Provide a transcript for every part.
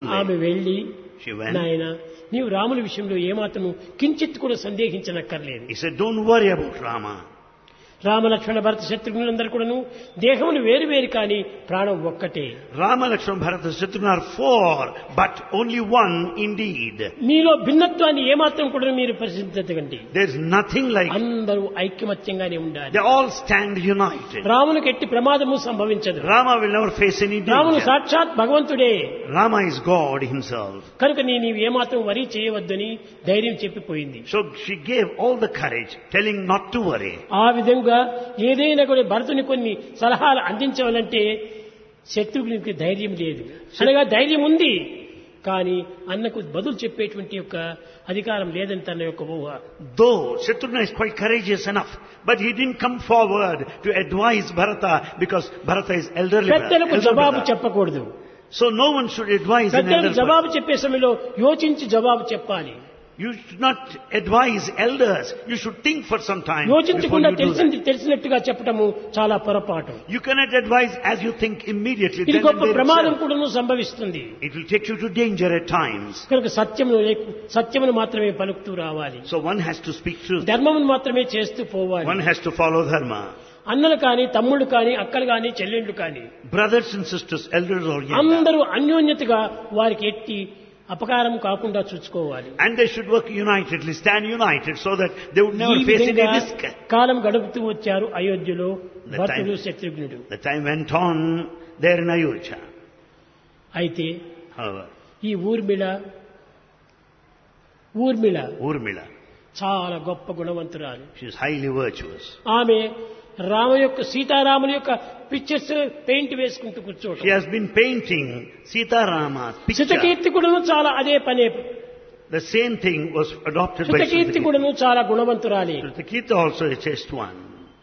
ఆమె వెళ్లి She went. నాయన నీవు రాముని విషయంలో ఏమాత్రము కించిత్ కూడా సందేహించనక్కర్లేదు He said, don't worry about Rama. Rama లక్ష్మణ భరత శత్రుఘ్నులందరూ కూడాను దేహమును వేరు వేరు కాని ప్రాణం ఒక్కటే Rama, Lakshmana, Bharata, Shatrugna are four, but only one indeed. మీలో భిన్నత్వాన్ని ఏమాత్రం కూడా మీరు పరిశీలించకండి There's nothing like అందరూ ఐక్యమత్యంగానే ఉండాలి They all stand united. రామునికి ఎట్టి ప్రమాదము సంభవించదు Rama will never face any రాముడు danger. సాక్షాత్ భగవంతుడే Rama is God himself. కనుక నీ నీవు ఏమాత్రం వరి చేయవద్దని ధైర్యం చెప్పిపోయింది So she gave all the courage, telling not to worry. ఆ విధంగా ఏదైనా కూడా భరతుని కొన్ని సలహాలు అందించవాలంటే శత్రుఘ్నునికి ధైర్యం లేదు అనగా ధైర్యం ఉంది కానీ అన్నకు బదులు చెప్పేటువంటి యొక్క అధికారం లేదని తన యొక్క ఊహ Though Shatrugna is quite courageous enough, but he didn't come forward to advise Bharata because Bharata is elderly. పెద్దలకు elder జవాబు brother. చెప్పకూడదు So no one should advise an పెద్దలకు elder brother. జవాబు చెప్పే సమయంలో యోచించి జవాబు చెప్పాలి You should not advise elders. You should think for some time before యోచించకుండా you do తెలిసింది that. తెలిసినట్టుగా చెప్పటము చాలా పొరపాటు You cannot advise as you think immediately. ఇది Then గొప్ప and there ప్రమాదం itself. కూడాను సంభవిస్తుంది It will take you to danger at times. కనుక సత్యమును లేక- సత్యమును మాత్రమే పలుకుతూ రావాలి So one has to speak truth. ధర్మమును మాత్రమే చేస్తూ పోవాలి One has to follow dharma. అన్నలు కానీ తమ్ముళ్ళు కానీ అక్కలు కానీ చెల్లెళ్ళు కానీ Brothers and sisters, elders or younger. అందరూ అన్యోన్యతగా వారికి ఎట్టి అపకారం కాకుండా చూసుకోవాలి And they should work unitedly, stand united so that they would never ఈ face any విధంగా risk. కాలం గడుపుతూ వచ్చారు అయోధ్యలో The భర్తుడు time- శత్రుఘ్నుడు The time went on there in Ayodhya. అయితే However, ఈ ఊర్మిళ ఊర్మిళ Urmila, చాలా గొప్ప గుణవంతురాలు she is highly virtuous. ఆమె రామ యొక్క సీతారాముల యొక్క పిక్చర్స్ పెయింట్ వేసుకుంటూ She కూర్చోవటం has been painting Sita Rama's picture. Satakirti కూడాను చాలా అదే పనే The same thing was adopted by శతకీర్తి Sritakirti. కూడాను చాలా గుణవంతురాలి Sritakirti also a chaste one.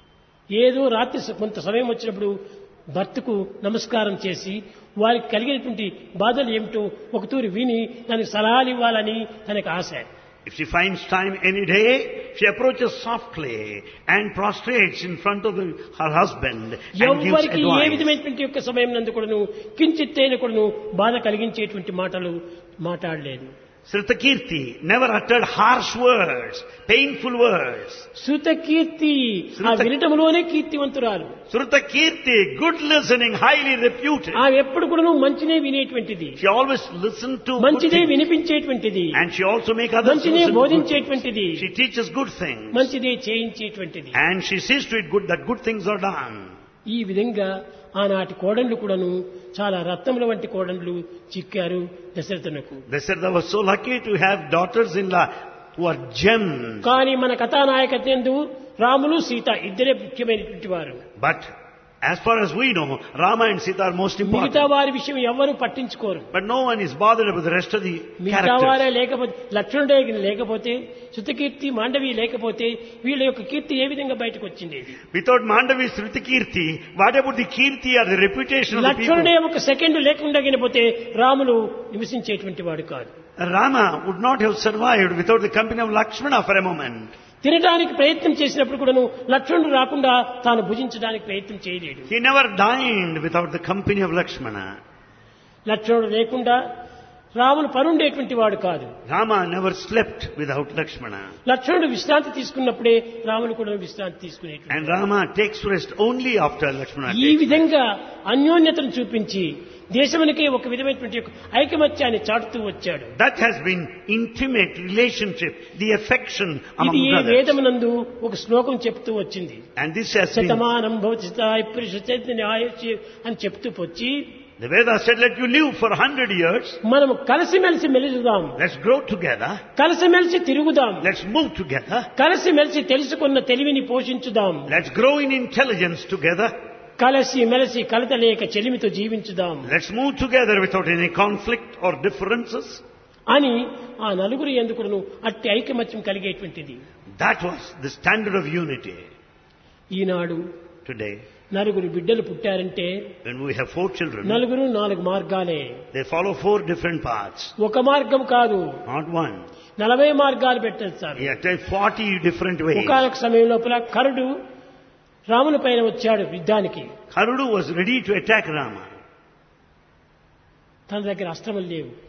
ఏదో రాత్రి స- కొంత సమయం వచ్చినప్పుడు భర్తకు నమస్కారం చేసి వారికి కలిగినటువంటి బాధలు ఏమిటో ఒకతూరి విని దానికి సలహాలు ఇవ్వాలని తనకు ఆశ If she finds time any day, she approaches softly and prostrates in front of the, her husband and gives ఎవరికి ఏ advice. విధమైనటువంటి యొక్క సమయం నందు కూడాను కించిత్తైన కూడాను బాధ కలిగించేటువంటి మాటలు మాట్లాడలేదు Sritakirti never uttered harsh words, painful words. శృత కీర్తి ఆ శృత- వినటంలోనే కీర్తివంతురాలు Sritakirti, good listening, highly reputed. ఆమె ఎప్పుడు కూడాను మంచినే వినేటువంటిది She always listened to good మంచిదే things. వినిపించేటువంటిది And she also make others మంచినే listen to good things. బోధించేటువంటిది She teaches good things. మంచిదే చేయించేటువంటిది And she sees to it good that good things are done. ఈ విధంగా ఆనాటి కోడళ్ళు కూడాను చాలా రత్నముల వంటి కోడళ్ళు చిక్కారు దశరథునకు They said they were so lucky to have daughters-in-law who are gems. కానీ మన కథానాయకత్వందు రాములు సీత ఇద్దరే ముఖ్యమైనటువంటి వారు But as far as we know, Rama and Sita are most మిగతా important. వారి విషయం ఎవ్వరూ పట్టించుకోరు But no one is bothered about the rest of the మిగతా characters. వారే లేకపోతే లక్ష్మణుడే లేకపోతే శృతకీర్తి మాండవి లేకపోతే వీళ్ళ యొక్క కీర్తి ఏ విధంగా బయటకు వచ్చింది Without Mandavi Sritakirti, what about the Kirti or the reputation of the లక్ష్మణుడే people? ఒక సెకండ్ లేకుండా గినపోతే రాములు నివసించేటువంటి వాడు కాదు Rama would not have survived without the company of Lakshmana for a moment. తినడానికి ప్రయత్నం చేసినప్పుడు కూడాను లక్ష్మణుడు రాకుండా తాను భుజించడానికి ప్రయత్నం చేయలేడు He never dined without the company of Lakshmana. లక్ష్మణుడు లేకుండా రాములు పరుండేటువంటి వాడు కాదు Rama never slept without Lakshmana. లక్ష్మణుడు విశ్రాంతి తీసుకున్నప్పుడే రాములు కూడా విశ్రాంతి తీసుకునేటువంటి And Rama takes rest only after Lakshmana ఈ takes విధంగా అన్యోన్యతను చూపించి దేశమునికి ఒక విధమైనటువంటి ఒక ఐకమత్యాన్ని చాటుతూ వచ్చాడు That has been intimate relationship, the affection among ఇది ఏ brothers. వేదమునందు ఒక శ్లోకం చెప్తూ వచ్చింది And this has been, Shatamanam భవతిస్తాయి పురుష అని చెప్తూ వచ్చి the Veda said, let you live for a hundred years, మనము కలిసిమెలిసి మెలుగుదాం let's grow together, కలిసిమెలిసి తిరుగుదాం let's move together, కలిసిమెలిసి తెలుసుకున్న తెలివిని పోషించుదాం let's grow in intelligence together, కలిసి మెలిసి కలతలేక చెలిమితో జీవించుదాం let's move together without any conflict or differences. అని ఆ నలుగురు ఎందుకును అట్టి ఐకమత్యం కలిగేటువంటిది That was the standard of unity. Eenadu Today, నలుగురు బిడ్డలు పుట్టారంటే when we have four children, నలుగురు నాలుగు మార్గాలే they follow four different paths, ఒక మార్గం కాదు not one. నలభై మార్గాలు పెట్టేస్తారు He attacked 40 different ways. ఒకనొక సమయం లోపల కరుడు రాముని పైన వచ్చాడు యుద్ధానికి Karudu was ready to attack Rama. తన దగ్గర అస్త్రములు లేవు